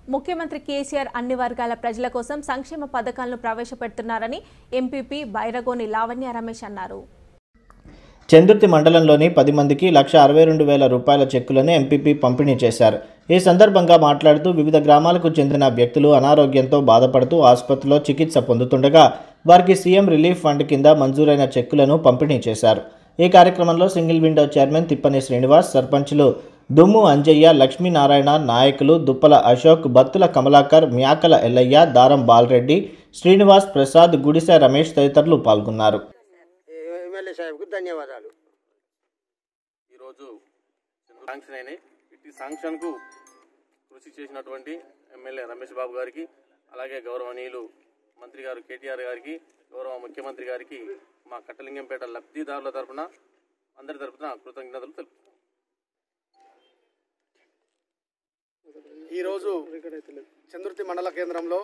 ముఖ్యమంత్రి కేసీఆర్ అన్ని వర్గాల ప్రజల కోసం సంక్షేమ పథకాలను ప్రవేశపెడుతున్నారని ఎంపీపీ బైరగోని లావణ్య రమేష్ అన్నారు చందుర్తి మండలంలోని పది మందికి లక్ష అరవై రెండు వేల రూపాయల చెక్కులను ఎంపీపీ పంపిణీ చేశారు ఈ సందర్భంగా మాట్లాడుతూ వివిధ గ్రామాలకు చెందిన వ్యక్తులు అనారోగ్యంతో బాధపడుతూ ఆసుపత్రిలో చికిత్స పొందుతుండగా వారికి సీఎం రిలీఫ్ ఫండ్ కింద మంజూరైన చెక్కులను పంపిణీ చేశారు ఈ కార్యక్రమంలో single window chairman Tippani Srinivas సర్పంచులు దుమ్ము అంజయ్య లక్ష్మీనారాయణ నాయకులు దుప్పల అశోక్ బత్తుల కమలాకర్ మ్యాకల ఎల్లయ్య దారం బాలరెడ్డి శ్రీనివాస్ ప్రసాద్ గుడిసె రమేష్ తదితరులు పాల్గొన్నారు ఎమ్మెల్యే సాహెబ్కు ధన్యవాదాలు ఈరోజు శాంక్షన్ అయినాయి ఇట్టి శాంక్షన్కు కృషి చేసినటువంటి ఎమ్మెల్యే రమేష్ బాబు గారికి అలాగే గౌరవనీయులు మంత్రి గారు కేటీఆర్ గారికి గౌరవ ముఖ్యమంత్రి గారికి మా కట్టలింగంపేట లబ్ధిదారుల తరపున అందరి తరపున కృతజ్ఞతలు తెలుపుతున్నాం ఈరోజు చందుర్తి మండల కేంద్రంలో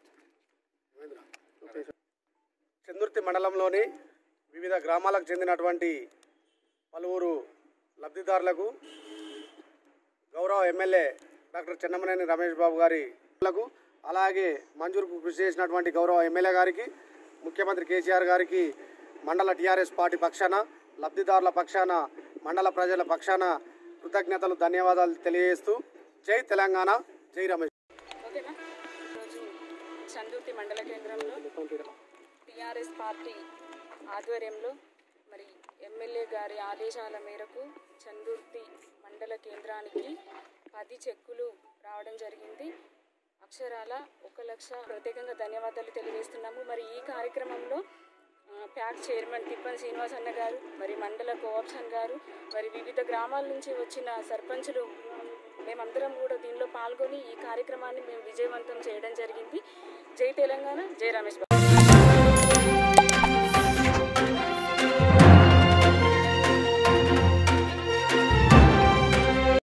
చందుర్తి మండలంలోని వివిధ గ్రామాలకు చెందినటువంటి పలువురు లబ్ధిదారులకు గౌరవ ఎమ్మెల్యే డాక్టర్ చెన్నమనేని రమేష్ బాబు గారి లకు అలాగే మంజూరుకు కృషి చేసినటువంటి గౌరవ ఎమ్మెల్యే గారికి ముఖ్యమంత్రి కేసీఆర్ గారికి మండల టీఆర్ఎస్ పార్టీ పక్షాన లబ్ధిదారుల పక్షాన మండల ప్రజల పక్షాన కృతజ్ఞతలు ధన్యవాదాలు తెలియజేస్తూ జై తెలంగాణ జై రమేష్ ఓకేనా ఈరోజు చందుర్తి మండల కేంద్రంలో టీఆర్ఎస్ పార్టీ ఆధ్వర్యంలో మరి ఎమ్మెల్యే గారి ఆదేశాల మేరకు చందుర్తి మండల కేంద్రానికి పది చెక్కులు రావడం జరిగింది అక్షరాల ఒక లక్ష ప్రత్యేకంగా ధన్యవాదాలు తెలియజేస్తున్నాము మరి ఈ కార్యక్రమంలో ఆ, ప్యాక్ చైర్మన్ తిప్పని శ్రీనివాస్ అన్న గారు మరి మండల కోఆప్షన్ గారు మరి వివిధ గ్రామాల నుంచి వచ్చిన సర్పంచులు మేమందరం కూడా దీనిలో పాల్గొని ఈ కార్యక్రమాన్ని మేము విజయవంతం చేయడం జరిగింది జై తెలంగాణ జై రమేష్ బాబు